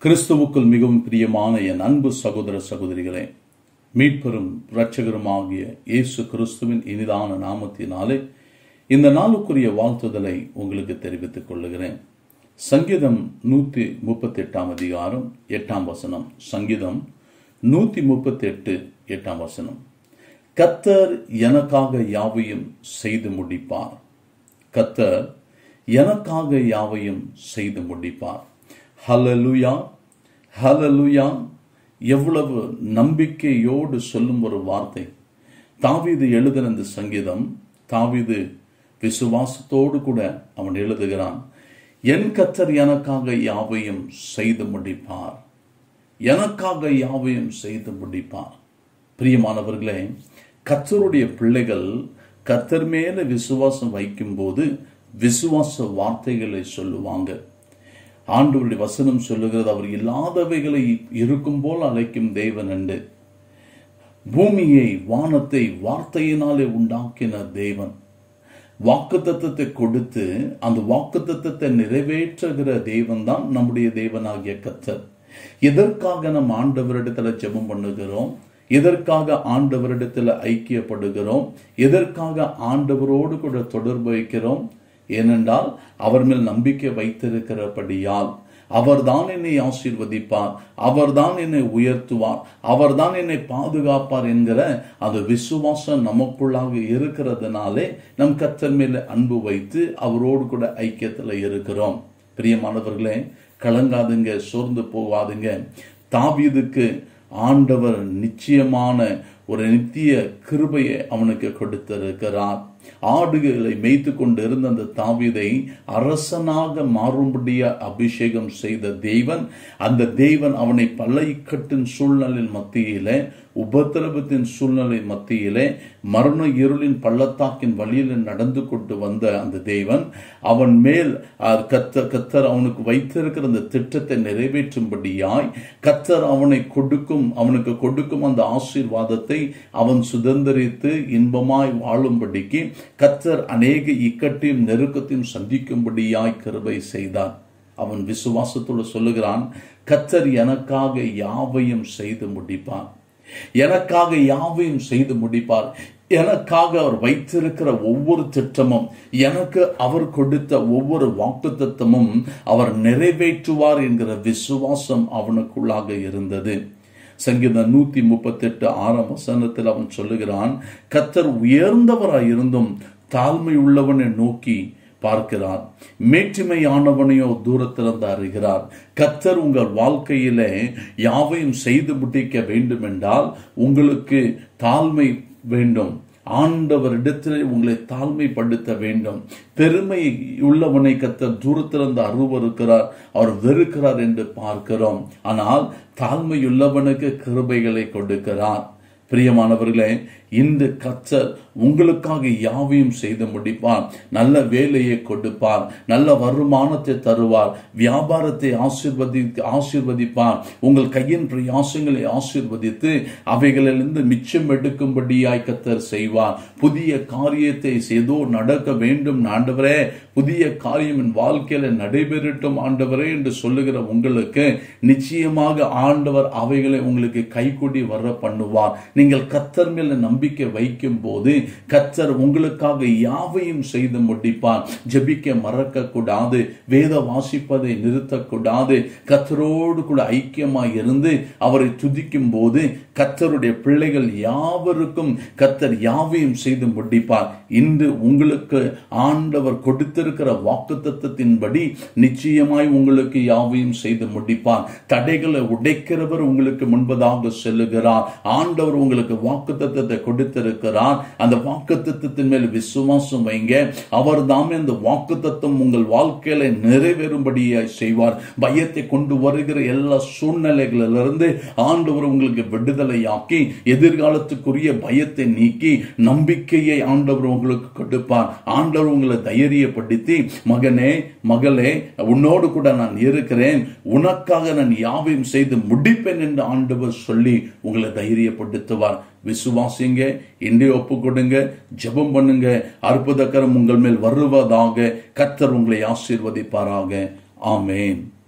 கிறிஸ்துவுக்குள் மிகவும் பிரியமான என் அன்பு சகோதர சகோதரிகளே மீட்பெரும் இரட்சகருமாகிய இயேசு கிறிஸ்துவின் இனிதான நாமத்தினாலே இந்த நாளுக்குரிய வாழ்த்துதலை உங்களுக்கு தெரிவித்துக் கொள்ளுகிறேன் சங்கீதம் நூத்தி முப்பத்தி எட்டாம் அதிகாரம் எட்டாம் வசனம் சங்கீதம் நூத்தி முப்பத்தி எட்டு எட்டாம் வசனம் கத்தர் எனக்காக யாவையும் செய்து முடிப்பார் கத்தர் எனக்காக யாவையும் செய்து முடிப்பார் ஹலலுயா ஹலலுயா எவ்வளவு நம்பிக்கையோடு சொல்லும் ஒரு வார்த்தை தாவீது எழுதின இந்த சங்கீதம் தாவீது விசுவாசத்தோடு கூட அவன் எழுதுகிறான் என் கத்தர் எனக்காக யாவையும் செய்து முடிப்பார் எனக்காக யாவையும் செய்து முடிப்பார் பிரியமானவர்களே கத்தருடைய பிள்ளைகள் கத்தர் மேல விசுவாசம் வைக்கும்போது விசுவாச வார்த்தைகளை சொல்லுவாங்க ஆண்டவருடைய வசனம் சொல்லுகிறது அவர் இல்லாதவைகளை இருக்கும் போல் அழைக்கும் தேவன் என்று பூமியை வானத்தை வார்த்தையினாலே உண்டாக்கின தேவன் வாக்கு தத்துவத்தை கொடுத்து அந்த வாக்கு தத்துவத்தை நிறைவேற்றுகிற தேவன் தான் நம்முடைய தேவனாகிய கத்தர் எதற்காக நம் ஆண்டவரிடத்துல ஜெபம் பண்ணுகிறோம் எதற்காக ஆண்டவரிடத்துல ஐக்கியப்படுகிறோம் எதற்காக ஆண்டவரோடு கூட தொடர்பு வைக்கிறோம் ஏனென்றால் அவர் மேல் நம்பிக்கை வைத்திருக்கிறபடியால் அவர்தான் என்னை ஆசீர்வதிப்பார் அவர்தான் என்னை உயர்த்துவார் அவர்தான் என்னை பாதுகாப்பார் என்கிற அந்த விசுவாசம் நமக்குள்ளாக இருக்கிறதுனாலே நம் கத்தர் மேல அன்பு வைத்து அவரோடு கூட ஐக்கியத்தில் இருக்கிறோம் பிரியமானவர்களே கலங்காதுங்க சோர்ந்து போகாதுங்க தாவீதுக்கு ஆண்டவர் நிச்சயமான ஒரு நித்திய கிருபையை அவனுக்கு கொடுத்திருக்கிறார் ஆடுகளை மேய்த்து கொண்டு இருந்த அந்த தாவிதை அரசனாக மாறும்படிய அபிஷேகம் செய்த தெய்வன் அந்த தெய்வன் அவனை பல்லைக்கட்டின் சூழ்நிலை மத்தியிலே உபத்திரவத்தின் சூழ்நிலை மத்தியிலே மரண இருளின் பள்ளத்தாக்கின் வழியில் நடந்து கொண்டு வந்த அந்த தேவன் அவன் மேல் கத்த கத்தர் அவனுக்கு வைத்திருக்கிற அந்த திட்டத்தை நிறைவேற்றும்படியாய் கத்தர் அவனை கொடுக்கும் அவனுக்கு கொடுக்கும் அந்த ஆசீர்வாதத்தை அவன் சுதந்திரித்து இன்பமாய் வாழும்படிக்கு கத்தர் அநேக இக்கட்டையும் நெருக்கத்தையும் சந்திக்கும்படியாய் கிருபை செய்தார் அவன் விசுவாசத்தோடு சொல்லுகிறான் கத்தர் எனக்காக யாவையும் செய்து முடிப்பான் எனக்காக யாவையும் செய்து முடிப்பார் எனக்காக அவர் வைத்திருக்கிற ஒவ்வொரு திட்டமும் எனக்கு அவர் கொடுத்த ஒவ்வொரு வாக்கு திட்டமும் அவர் நிறைவேற்றுவார் என்கிற விசுவாசம் அவனுக்குள்ளாக இருந்தது சங்கீதம் நூத்தி முப்பத்தி எட்டு ஆறாம் வசனத்தில் அவன் சொல்லுகிறான் கத்தர் உயர்ந்தவராய் இருந்தும் தாழ்மை உள்ளவனை நோக்கி பார்க்கிறார் மேற்றுமையானவனையோ தூரத்திலிருந்து அறிகிறார் கத்தர் உங்கள் வாழ்க்கையில யாவையும் செய்து முடிக்க வேண்டும் என்றால் உங்களுக்கு தாழ்மை வேண்டும் ஆண்டவரிடத்தில் உங்களை தாழ்மைப்படுத்த வேண்டும் பெருமை உள்ளவனை கத்த தூரத்திலிருந்து அருவருக்கிறார் அவர் வெறுக்கிறார் என்று பார்க்கிறோம் ஆனால் தாழ்மையுள்ளவனுக்கு கிருபைகளை கொடுக்கிறார் பிரியமானவர்களே இந்த கத்தர் உங்களுக்காக யாவையும் செய்து முடிப்பார் நல்ல வேலையை கொடுப்பார் நல்ல வருமானத்தை தருவார் வியாபாரத்தை ஆசீர்வதி ஆசீர்வதிப்பார் உங்கள் கையின் பிரயாசங்களை ஆசீர்வதித்து அவைகளிலிருந்து மிச்சம் எடுக்கும்படியாய் கத்தர் செய்வார் புதிய காரியத்தை ஏதோ நடக்க வேண்டும் ஆண்டவரே புதிய காரியம் என் வாழ்க்கையில நடைபெறட்டும் ஆண்டவரே என்று சொல்லுகிற உங்களுக்கு நிச்சயமாக ஆண்டவர் அவைகளை உங்களுக்கு கைகூடி வர பண்ணுவார் நீங்கள் கத்தர் மேல நம்பிக்கை வைக்கும் போது கத்தர் உங்களுக்காக யாவையும் செய்து முடிப்பார் ஜபிக்க மறக்க கூடாது வேத வாசிப்பதை நிறுத்தக்கூடாது கத்தரோடு கூட ஐக்கியமாய் இருந்து அவரை துதிக்கும் போது கத்தருடைய பிள்ளைகள் யாவருக்கும் கத்தர் யாவையும் செய்து முடிப்பார் இன்று உங்களுக்கு ஆண்டவர் கொடுத்திருக்கிற வாக்கு தத்துவத்தின்படி நிச்சயமாய் உங்களுக்கு யாவையும் செய்து முடிப்பார் தடைகளை உடைக்கிறவர் உங்களுக்கு முன்பதாக செல்லுகிறார் ஆண்டவர் உங்களுக்கு வாக்கு தத்துவத்தை கொடுத்திருக்கிறார் அந்த வாக்கு தத்துவத்தின் மேல் விசுவாசம் வைங்க அவர் தாமே அந்த வாக்கு தத்துவம் உங்கள் வாழ்க்கையில நிறைவேறும்படியாய் செய்வார் பயத்தை கொண்டு வருகிற எல்லா சூழ்நிலைகளிலிருந்து ஆண்டவர் உங்களுக்கு விடுதலையாக்கி எதிர்காலத்துக்குரிய பயத்தை நீக்கி நம்பிக்கையை ஆண்டவர் உங்களுக்கு கொடுப்பார் ஆண்டவர் உங்களை தைரியப்படுத்தி மகனே மகளே உன்னோடு கூட நான் இருக்கிறேன் உனக்காக நான் யாவையும் செய்து முடிப்பேன் என்று ஆண்டவர் சொல்லி உங்களை தைரியப்படுத்துவார் விசுவாசிங்க இன்றைய ஒப்பு கொடுங்க ஜெபம் பண்ணுங்க அற்புதக்கரம் உங்கள் மேல் வருவதாக கத்தர் உங்களை ஆசீர்வதிப்பாராக ஆமேன்